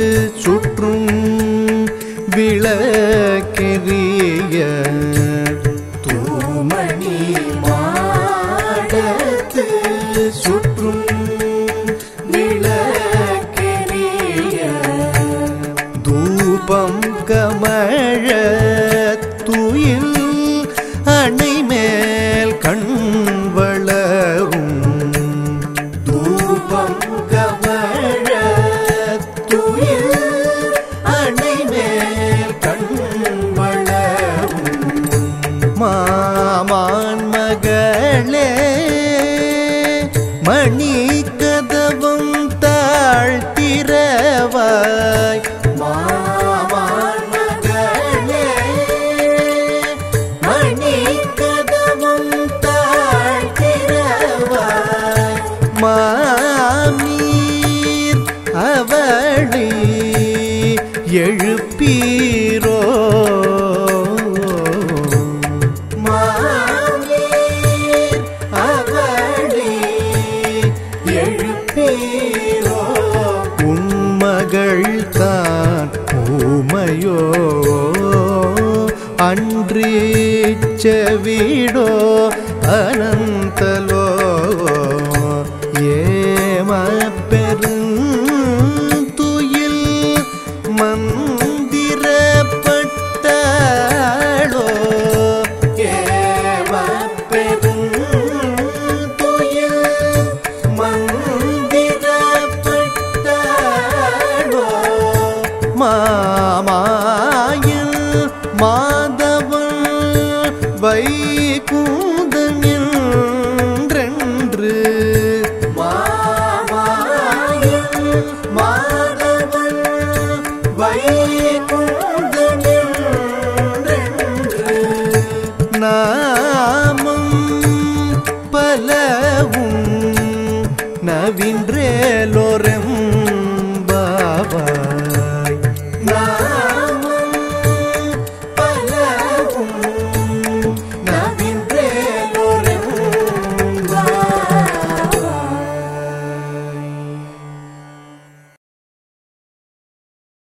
சுற்றும் விளக்கெரிய தூமணி மாடத்து சுற்றும் விளக்கெரிய தூபம் கமழ துயில் அணை மேல் கண் வளரும் தூபம் கமழ துயில் அணை மேல் கண் வளரும் மாமான் மகளே மணி கதவும் தாழ்த்திரவாய் மாமான் மகளே மணி கதவும் தாழ்த்திரவாய் மாமீர் அவளை எழுப்பீரோ மாமீர் அவளை எழுப்பீரோ உன்மகள் தான் ஊமையோ அன்றி செவிடோ அனந்தலோ ஏம பெருந்துயில் மந்திரப்பட்டாளோ ஏம பெருந்துயில் மந்திரப்பட்டாளோ மாமாயில் மாதவன் வைகுந்தன் என்றென்று மாமாயில் மாதவன் வைகுந்தன் என்றென்று நாமம் பலவும் நவீன்ற